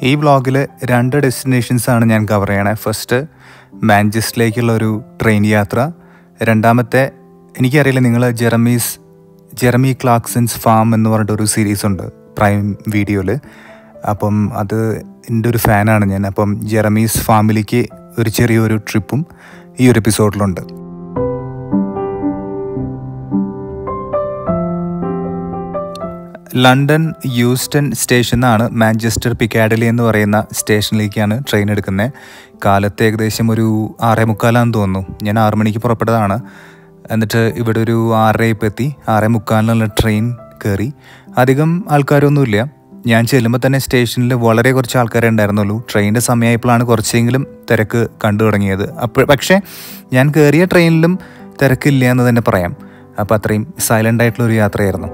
ഈ വ്ളോഗിൽ രണ്ട് ഡെസ്റ്റിനേഷൻസ് ആണ് ഞാൻ കവർ ചെയ്യണേ ഫസ്റ്റ് മാഞ്ചസ്റ്ററിലേക്കുള്ള ഒരു ട്രെയിൻ യാത്ര രണ്ടാമത്തെ എനിക്കറിയില്ല നിങ്ങൾ ജെറമീസ് ജെറമി ക്ലാക്സൻസ് ഫാം എന്ന് പറഞ്ഞിട്ടൊരു സീരീസ് ഉണ്ട് പ്രൈം വീഡിയോയിൽ അപ്പം അത് എൻ്റെ ഒരു ഫാനാണ് ഞാൻ അപ്പം ജെറമീസ് ഫാമിലിക്ക് ഒരു ചെറിയൊരു ട്രിപ്പും ഈ ഒരു എപ്പിസോഡിലുണ്ട് ലണ്ടൻ യൂസ്റ്റൺ സ്റ്റേഷനിൽ നിന്നാണ് മാഞ്ചസ്റ്റർ പിക്കാഡലി എന്ന് പറയുന്ന സ്റ്റേഷനിലേക്കാണ് ട്രെയിൻ എടുക്കുന്നത് കാലത്ത് ഏകദേശം ഒരു ആറേ മുക്കാലാന്ന് തോന്നുന്നു ഞാൻ ആറു മണിക്ക് പുറപ്പെട്ടതാണ് എന്നിട്ട് ഇവിടെ ഒരു ആറര ഇപ്പം എത്തി ആറേ മുക്കാലിനുള്ള ട്രെയിൻ കയറി അധികം ആൾക്കാരൊന്നുമില്ല ഞാൻ ചെല്ലുമ്പോൾ തന്നെ സ്റ്റേഷനിൽ വളരെ കുറച്ച് ആൾക്കാരെ ഉണ്ടായിരുന്നുള്ളൂ ട്രെയിനിൻ്റെ സമയമായപ്പോഴാണ് കുറച്ചെങ്കിലും തിരക്ക് കണ്ടു തുടങ്ങിയത് അപ്പോൾ പക്ഷേ ഞാൻ കയറിയ ട്രെയിനിലും തിരക്കില്ല എന്ന് തന്നെ പറയാം അപ്പോൾ അത്രയും സൈലൻ്റ് ആയിട്ടുള്ള ഒരു യാത്രയായിരുന്നു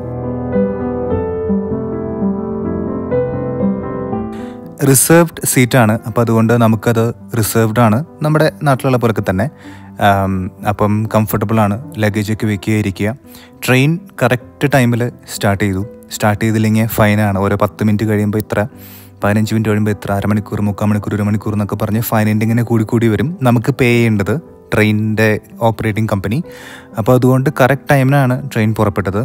റിസർവ്ഡ് സീറ്റാണ് അപ്പോൾ അതുകൊണ്ട് നമുക്കത് റിസർവ്ഡ് ആണ് നമ്മുടെ നാട്ടിലുള്ള പോലൊക്കെ തന്നെ ആം, അപ്പം കംഫർട്ടബിൾ ആണ് ലഗേജൊക്കെ വെക്കുക ഇരിക്കുക ട്രെയിൻ കറക്റ്റ് ടൈമിൽ സ്റ്റാർട്ട് ചെയ്തു സ്റ്റാർട്ട് ചെയ്തില്ലെങ്കിൽ ഫൈനാണ് ഓരോ പത്ത് മിനിറ്റ് കഴിയുമ്പോൾ ഇത്ര പതിനഞ്ച് മിനിറ്റ് കഴിയുമ്പോൾ ഇത്ര അരമണിക്കൂർ മുക്കാൽ മണിക്കൂർ ഒരു മണിക്കൂർ എന്നൊക്കെ പറഞ്ഞ് ഫൈനിൻ്റെ ഇങ്ങനെ കൂടി കൂടി വരും നമുക്ക് പേ ചെയ്യേണ്ടത് ട്രെയിനിൻ്റെ ഓപ്പറേറ്റിംഗ് കമ്പനി അപ്പോൾ അതുകൊണ്ട് കറക്റ്റ് ടൈമിനാണ് ട്രെയിൻ പുറപ്പെട്ടത്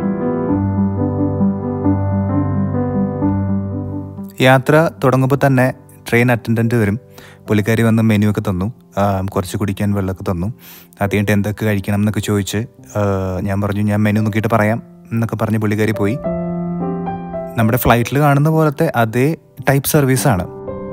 യാത്ര തുടങ്ങുമ്പോൾ തന്നെ ട്രെയിൻ അറ്റൻഡൻറ്റ് വരും പുള്ളിക്കാരി വന്ന് മെനു ഒക്കെ തന്നു ആ, കുറച്ച് കുടിക്കാൻ വെള്ളമൊക്കെ തന്നു അത് കഴിഞ്ഞിട്ട് എന്തൊക്കെ കഴിക്കണം എന്നൊക്കെ ചോദിച്ച് ആ, ഞാൻ പറഞ്ഞു ഞാൻ മെനു നോക്കിയിട്ട് പറയാം എന്നൊക്കെ പറഞ്ഞ് പുള്ളിക്കാരി പോയി നമ്മുടെ ഫ്ലൈറ്റിൽ കാണുന്ന പോലത്തെ അതേ ടൈപ്പ് സർവീസാണ്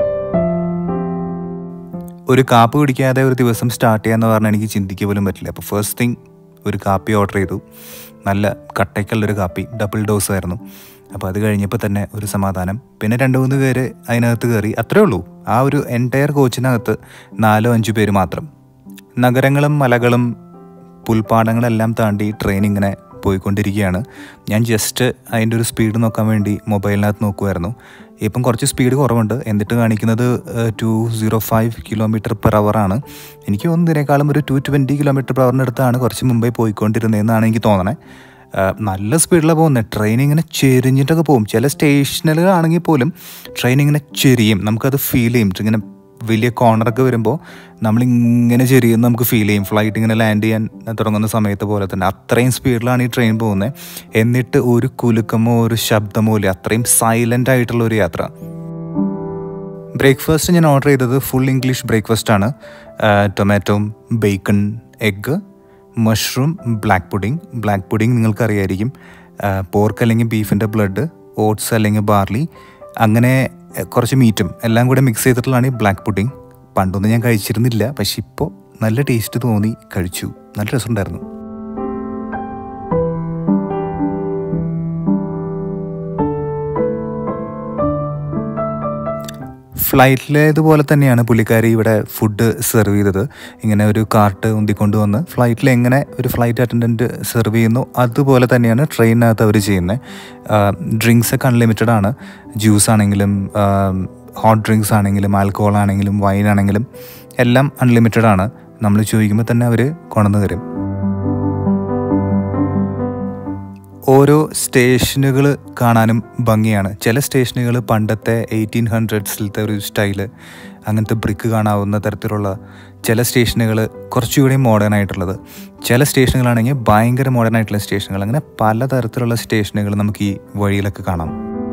ഒരു കാപ്പ് കുടിക്കാതെ ഒരു ദിവസം സ്റ്റാർട്ട് ചെയ്യാന്ന് പറഞ്ഞാൽ എനിക്ക് ചിന്തിക്കുക പോലും പറ്റില്ല അപ്പോൾ ഫസ്റ്റ് തിങ് ഒരു കാപ്പി ഓർഡർ ചെയ്തു നല്ല കട്ടയ്ക്കുള്ളൊരു കാപ്പി ഡബിൾ ഡോസ് ആയിരുന്നു അപ്പോൾ അത് കഴിഞ്ഞപ്പോൾ തന്നെ ഒരു സമാധാനം പിന്നെ രണ്ട് മൂന്ന് പേര് അതിനകത്ത് കയറി അത്രേ ഉള്ളൂ ആ ഒരു എൻറ്റയർ കോച്ചിനകത്ത് നാലോ അഞ്ച് പേര് മാത്രം നഗരങ്ങളും മലകളും പുൽപ്പാടങ്ങളെല്ലാം താണ്ടി ട്രെയിൻ ഇങ്ങനെ പോയിക്കൊണ്ടിരിക്കുകയാണ് ഞാൻ ജസ്റ്റ് അതിൻ്റെ ഒരു സ്പീഡ് നോക്കാൻ വേണ്ടി മൊബൈലിനകത്ത് നോക്കുമായിരുന്നു ഇപ്പം കുറച്ച് സ്പീഡ് കുറവുണ്ട് എന്നിട്ട് കാണിക്കുന്നത് two zero five kilometre per ആണ് എനിക്ക് തോന്നുന്നു ഇതിനേക്കാളും ഒരു ടു ട്വൻറ്റി കിലോമീറ്റർ പെർ അവറിനടുത്താണ് കുറച്ച് മുമ്പേ പോയിക്കൊണ്ടിരുന്നതെന്നാണ് എനിക്ക് തോന്നണേ ആ, നല്ല സ്പീഡിലാണ് പോകുന്നത് ട്രെയിൻ ഇങ്ങനെ ചെരിഞ്ഞിട്ടൊക്കെ പോകും ചില സ്റ്റേഷനുകളാണെങ്കിൽ പോലും ട്രെയിൻ ഇങ്ങനെ ചെരിയും നമുക്കത് ഫീൽ ചെയ്യും ഇങ്ങനെ വലിയ കോർണറൊക്കെ വരുമ്പോൾ നമ്മളിങ്ങനെ ചെരിയെന്ന് നമുക്ക് ഫീൽ ചെയ്യും ഫ്ലൈറ്റ് ഇങ്ങനെ ലാൻഡ് ചെയ്യാൻ തുടങ്ങുന്ന സമയത്ത് പോലെ തന്നെ അത്രയും സ്പീഡിലാണ് ഈ ട്രെയിൻ പോകുന്നത് എന്നിട്ട് ഒരു കുലുക്കമോ ഒരു ശബ്ദമോ ഇല്ല അത്രയും സൈലൻ്റ് ആയിട്ടുള്ള ഒരു യാത്ര ബ്രേക്ക്ഫാസ്റ്റ് ഞാൻ ഓർഡർ ചെയ്തത് ഫുൾ ഇംഗ്ലീഷ് ബ്രേക്ക്ഫാസ്റ്റ് ആണ് tomato bacon egg mushroom black pudding black pudding നിങ്ങൾക്ക് അറിയായിരിക്കും പോർക്ക് അല്ലെങ്കിൽ ബീഫിൻ്റെ ബ്ലഡ് ഓട്സ് അല്ലെങ്കിൽ ബാർലി അങ്ങനെ ആ, കുറച്ച് മീറ്റും എല്ലാം കൂടെ മിക്സ് ചെയ്തിട്ടുള്ളതാണ് ഈ ബ്ലാക്ക് പുഡിംഗ് പണ്ടൊന്നും ഞാൻ കഴിച്ചിരുന്നില്ല പക്ഷെ ഇപ്പോൾ നല്ല ടേസ്റ്റ് തോന്നി കഴിച്ചു നല്ല രസമുണ്ടായിരുന്നു ഫ്ലൈറ്റിലേതുപോലെ തന്നെയാണ് പുള്ളിക്കാരി ഇവിടെ ഫുഡ് സെർവ് ചെയ്തത് ഇങ്ങനെ ഒരു കാർട്ട് ഉന്തിക്കൊണ്ട് വന്ന് ഫ്ലൈറ്റിൽ എങ്ങനെ ഒരു ഫ്ലൈറ്റ് അറ്റൻഡൻറ്റ് സെർവ് ചെയ്യുന്നു അതുപോലെ തന്നെയാണ് ട്രെയിനിനകത്ത് അവർ ചെയ്യുന്നത് ഡ്രിങ്ക്സ് ഒക്കെ അൺലിമിറ്റഡ് ആണ് ജ്യൂസ് ആണെങ്കിലും ഹോട്ട് ഡ്രിങ്ക്സ് ആണെങ്കിലും ആൽക്കഹോൾ ആണെങ്കിലും വൈൻ ആണെങ്കിലും എല്ലാം അൺലിമിറ്റഡ് ആണ് നമ്മൾ ചോദിക്കുമ്പോൾ തന്നെ അവർ കൊണ്ടുവന്ന് തരും ഓരോ സ്റ്റേഷനുകൾ കാണാനും ഭംഗിയാണ് ചില സ്റ്റേഷനുകൾ പണ്ടത്തെ എയ്റ്റീൻ ഹൺഡ്രഡ്സിലത്തെ ഒരു സ്റ്റൈല് അങ്ങനത്തെ ബ്രിക്ക് കാണാവുന്ന തരത്തിലുള്ള ചില സ്റ്റേഷനുകൾ കുറച്ചുകൂടി മോഡേൺ ആയിട്ടുള്ളത് ചില സ്റ്റേഷനുകളാണെങ്കിൽ ഭയങ്കര മോഡേൺ ആയിട്ടുള്ള സ്റ്റേഷനുകൾ അങ്ങനെ പല തരത്തിലുള്ള സ്റ്റേഷനുകൾ നമുക്ക് ഈ വഴിയിലൊക്കെ കാണാം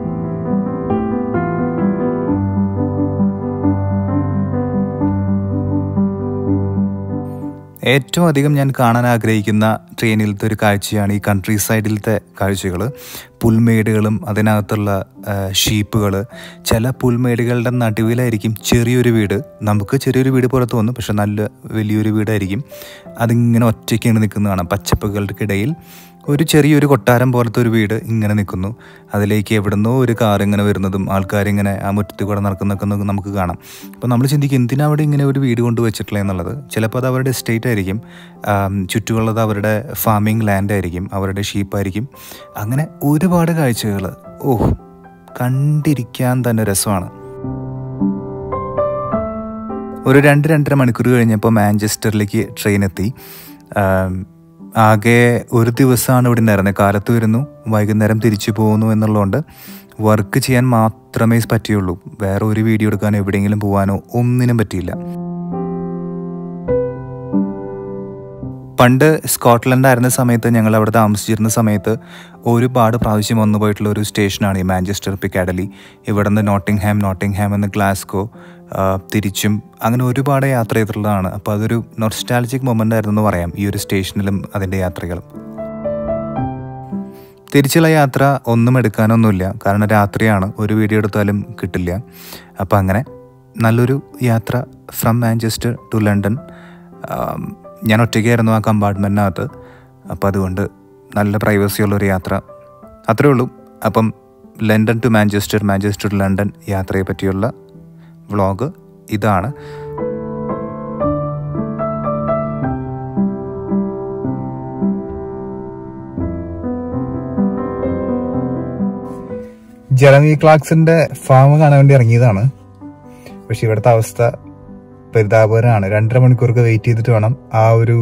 ഏറ്റവും അധികം ഞാൻ കാണാൻ ആഗ്രഹിക്കുന്ന ട്രെയിനിലത്തെ ഒരു കാഴ്ചയാണ് ഈ കൺട്രി സൈഡിലത്തെ കാഴ്ചകൾ പുൽമേടുകളും അതിനകത്തുള്ള ഷീപ്പുകൾ ചില പുൽമേടുകളുടെ നടുവിലായിരിക്കും ചെറിയൊരു വീട് നമുക്ക് ചെറിയൊരു വീട് പോലെ തോന്നും പക്ഷെ നല്ല വലിയൊരു വീടായിരിക്കും അതിങ്ങനെ ഒറ്റയ്ക്കാണ് നിൽക്കുന്നത് കാണാം പച്ചപ്പുകൾക്കിടയിൽ ഒരു ചെറിയൊരു കൊട്ടാരം പോലത്തെ ഒരു വീട് ഇങ്ങനെ നിൽക്കുന്നു അതിലേക്ക് എവിടുന്നോ ഒരു കാർ ഇങ്ങനെ വരുന്നതും ആൾക്കാരിങ്ങനെ ആ മുറ്റത്ത് കൂടെ നടക്കുന്നൊക്കെ നമുക്ക് നമുക്ക് കാണാം അപ്പോൾ നമ്മൾ ചിന്തിക്കും എന്തിനാ അവിടെ ഇങ്ങനെ ഒരു വീട് കൊണ്ട് വെച്ചിട്ടില്ല എന്നുള്ളത് ചിലപ്പോൾ അത് അവരുടെ എസ്റ്റേറ്റ് ആയിരിക്കും ആം, ചുറ്റുമുള്ളത് അവരുടെ ഫാമിംഗ് ലാൻഡ് ആയിരിക്കും അവരുടെ ഷീപ്പായിരിക്കും അങ്ങനെ ഒരുപാട് കാഴ്ചകൾ ഓ കണ്ടിരിക്കാൻ തന്നെ രസമാണ് ഒരു രണ്ട് രണ്ടര മണിക്കൂർ കഴിഞ്ഞപ്പോൾ മാഞ്ചസ്റ്ററിലേക്ക് ട്രെയിൻ എത്തി ആം, ആകെ ഒരു ദിവസമാണ് ഇവിടെ ഉണ്ടായിരുന്നത് കാലത്ത് വരുന്നു വൈകുന്നേരം തിരിച്ചു പോകുന്നു എന്നുള്ളതുകൊണ്ട് വർക്ക് ചെയ്യാൻ മാത്രമേ പറ്റിയുള്ളൂ വേറെ ഒരു വീഡിയോ എടുക്കാനോ എവിടെയെങ്കിലും പോകാനോ ഒന്നിനും പറ്റിയില്ല പണ്ട് സ്കോട്ട്ലൻഡായിരുന്ന സമയത്ത് ഞങ്ങൾ അവിടെ താമസിച്ചിരുന്ന സമയത്ത് ഒരുപാട് പ്രാവശ്യം വന്നു പോയിട്ടുള്ള ഒരു സ്റ്റേഷനാണ് ഈ മാഞ്ചസ്റ്റർ പിക്കാഡലി ഇവിടെ നിന്ന് നോട്ടിംഗ്ഹാം നോട്ടിംഗ്ഹാം എന്ന് ഗ്ലാസ്കോ ആ, തിരിച്ചും അങ്ങനെ ഒരുപാട് യാത്ര ചെയ്തിട്ടുള്ളതാണ് അപ്പോൾ അതൊരു നൊസ്റ്റാലജിക് മൊമെൻ്റ് ആയിരുന്നു എന്ന് പറയാം ഈ ഒരു സ്റ്റേഷനിലും അതിൻ്റെ യാത്രകളും തിരിച്ചുള്ള യാത്ര ഒന്നും എടുക്കാനൊന്നുമില്ല കാരണം രാത്രിയാണ് ഒരു വീഡിയോ എടുത്താലും കിട്ടില്ല അപ്പോൾ അങ്ങനെ നല്ലൊരു യാത്ര ഫ്രം മാഞ്ചസ്റ്റർ ടു ലണ്ടൻ ആം, ഞാൻ ഒറ്റയ്ക്കായിരുന്നു ആ കമ്പാർട്ട്മെൻറ്റിനകത്ത് അപ്പോൾ അതുകൊണ്ട് നല്ല പ്രൈവസി ഉള്ളൊരു യാത്ര അത്രേ ഉള്ളൂ അപ്പം London to Manchester Manchester to London യാത്രയെ പറ്റിയുള്ള വ്ളോഗ് ഇതാണ് ജെറമി ക്ലാക്സിന്റെ ഫാം കാണാൻ വേണ്ടി ഇറങ്ങിയതാണ് പക്ഷെ ഇവിടുത്തെ അവസ്ഥ പരിതാപകരമാണ് രണ്ടര മണിക്കൂർക്ക് വെയിറ്റ് ചെയ്തിട്ട് വേണം ആ ഒരു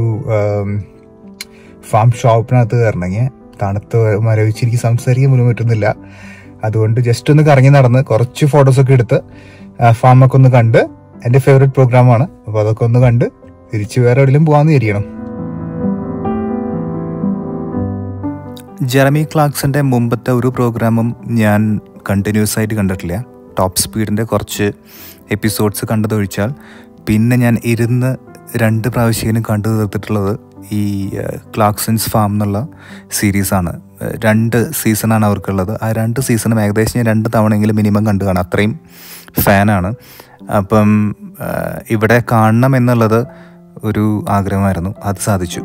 ഫാം ഷോപ്പിനകത്ത് കയറണമെങ്കിൽ തണുത്ത് മരവിച്ച് എനിക്ക് സംസാരിക്കാൻ പോലും പറ്റുന്നില്ല അതുകൊണ്ട് ജസ്റ്റ് ഒന്ന് കറങ്ങി നടന്ന് കുറച്ച് ഫോട്ടോസ് ഒക്കെ എടുത്ത് ഫാമൊക്കെ ഒന്ന് കണ്ട് എന്റെ ഫേവറേറ്റ് പ്രോഗ്രാമാണ് അപ്പൊ അതൊക്കെ ഒന്ന് കണ്ട് തിരിച്ച് വേറെ എവിടെയെങ്കിലും പോകാന്ന് വിചാരിക്കണം ജെറമി ക്ലാക്സിൻ്റെ മുമ്പത്തെ ഒരു പ്രോഗ്രാമും ഞാൻ കണ്ടിന്യൂസ് ആയിട്ട് കണ്ടിട്ടില്ല ടോപ്പ് സ്പീഡിൻ്റെ കുറച്ച് എപ്പിസോഡ്സ് കണ്ടതൊഴിച്ചാൽ പിന്നെ ഞാൻ ഇരുന്ന് രണ്ട് പ്രാവശ്യം കണ്ടു തീർത്തിട്ടുള്ളത് ഈ ഏഹ്, ക്ലാക്സൺസ് ഫാം എന്നുള്ള സീരീസാണ് ഏഹ്, രണ്ട് സീസണാണ് അവർക്കുള്ളത് ആ രണ്ട് സീസണും ഏകദേശം ഞാൻ രണ്ട് തവണയെങ്കിലും മിനിമം കണ്ടു കാണാം അത്രയും ഫാനാണ് അപ്പം ഏഹ്, ഇവിടെ കാണണം എന്നുള്ളത് ഒരു ആഗ്രഹമായിരുന്നു അത് സാധിച്ചു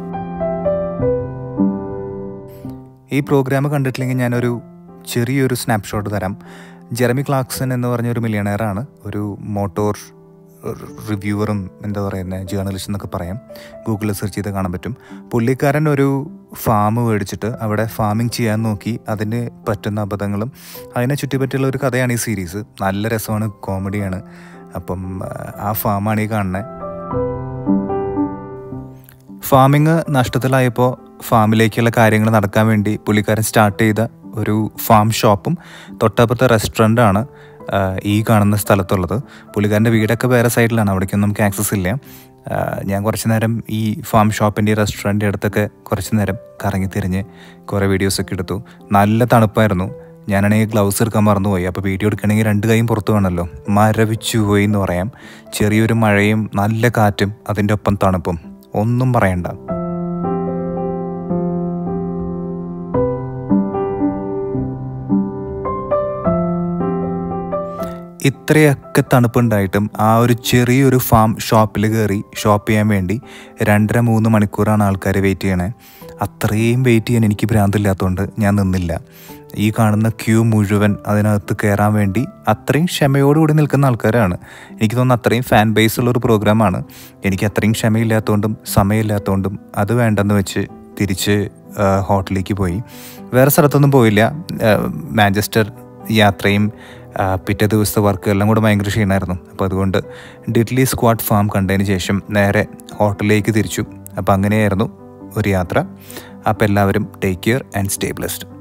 ഈ പ്രോഗ്രാം കണ്ടിട്ടില്ലെങ്കിൽ ഞാനൊരു ചെറിയൊരു സ്നാപ്ഷോട്ട് തരാം ജെറമി ക്ലാക്സൺ എന്ന് പറഞ്ഞ ഒരു മില്യണയറാണ് ഒരു മോട്ടോർ റിവ്യൂവറും എന്താ പറയുന്നത് ജേർണലിസ്റ്റ് എന്നൊക്കെ പറയാം ഗൂഗിളിൽ സെർച്ച് ചെയ്ത് കാണാൻ പറ്റും പുള്ളിക്കാരൻ ഒരു ഫാം മേടിച്ചിട്ട് അവിടെ ഫാമിംഗ് ചെയ്യാൻ നോക്കി അതിന് പറ്റുന്ന അബദ്ധങ്ങളും അതിനെ ചുറ്റിപ്പറ്റിയുള്ള ഒരു കഥയാണ് ഈ സീരീസ് നല്ല രസമാണ് കോമഡിയാണ് അപ്പം ആ ഫാമാണ് ഈ കാണുന്നത് ഫാമിങ് നഷ്ടത്തിലായപ്പോൾ ഫാമിലേക്കുള്ള കാര്യങ്ങൾ നടക്കാൻ വേണ്ടി പുള്ളിക്കാരൻ സ്റ്റാർട്ട് ചെയ്ത ഒരു ഫാം ഷോപ്പും തൊട്ടപ്പുറത്തെ റെസ്റ്റോറൻ്റാണ് ഈ കാണുന്ന സ്ഥലത്തുള്ളത് പുള്ളിക്കാരൻ്റെ വീടൊക്കെ വേറെ സൈഡിലാണ് അവിടേക്കൊന്നും നമുക്ക് ആക്സസ് ഇല്ല ആ, ഞാൻ കുറച്ച് നേരം ഈ ഫാം ഷോപ്പിൻ്റെ റെസ്റ്റോറൻറ്റിൻ്റെ അടുത്തൊക്കെ കുറച്ച് നേരം കറങ്ങി തിരിഞ്ഞ് കുറേ വീഡിയോസൊക്കെ എടുത്തു നല്ല തണുപ്പായിരുന്നു ഞാനാണെങ്കിൽ ഗ്ലൗസ് എടുക്കാൻ മറന്നുപോയി അപ്പോൾ വീഡിയോ എടുക്കണമെങ്കിൽ രണ്ട് കൈയും പുറത്ത് വേണമല്ലോ മരവിച്ചു പോയി എന്ന് പറയാം ചെറിയൊരു മഴയും നല്ല കാറ്റും അതിൻ്റെ ഒപ്പം തണുപ്പും ഒന്നും പറയണ്ട ഇത്രയൊക്കെ തണുപ്പുണ്ടായിട്ടും ആ ഒരു ചെറിയൊരു ഫാം ഷോപ്പിൽ കയറി ഷോപ്പ് ചെയ്യാൻ വേണ്ടി രണ്ടര മൂന്ന് മണിക്കൂറാണ് ആൾക്കാർ വെയിറ്റ് ചെയ്യണേ അത്രയും വെയിറ്റ് ചെയ്യാൻ എനിക്ക് ഭ്രാന്തില്ലാത്തതുകൊണ്ട് ഞാൻ നിന്നില്ല ഈ കാണുന്ന ക്യൂ മുഴുവൻ അതിനകത്ത് കയറാൻ വേണ്ടി അത്രയും ക്ഷമയോടുകൂടി നിൽക്കുന്ന ആൾക്കാരാണ് എനിക്ക് തോന്നുന്നു അത്രയും ഫാൻ ബേസ് ഉള്ള ഒരു പ്രോഗ്രാമാണ് എനിക്ക് അത്രയും ക്ഷമയില്ലാത്തതുകൊണ്ടും സമയമില്ലാത്തതുകൊണ്ടും അത് വേണ്ടെന്ന് വെച്ച് തിരിച്ച് ആ, ഹോട്ടലിലേക്ക് പോയി വേറെ സ്ഥലത്തൊന്നും പോയില്ല ആ, മാഞ്ചസ്റ്റർ യാത്രയും ആ, പിറ്റേ ദിവസത്തെ വർക്ക് എല്ലാം കൂടെ ഭയങ്കര ക്ഷീണമായിരുന്നു അപ്പോൾ അതുകൊണ്ട് ഡിഡ്ലി സ്ക്വാഡ് ഫാം കണ്ടതിന് ശേഷം നേരെ ഹോട്ടലിലേക്ക് തിരിച്ചു അപ്പോൾ അങ്ങനെയായിരുന്നു ഒരു യാത്ര അപ്പോൾ എല്ലാവരും take care and stay blessed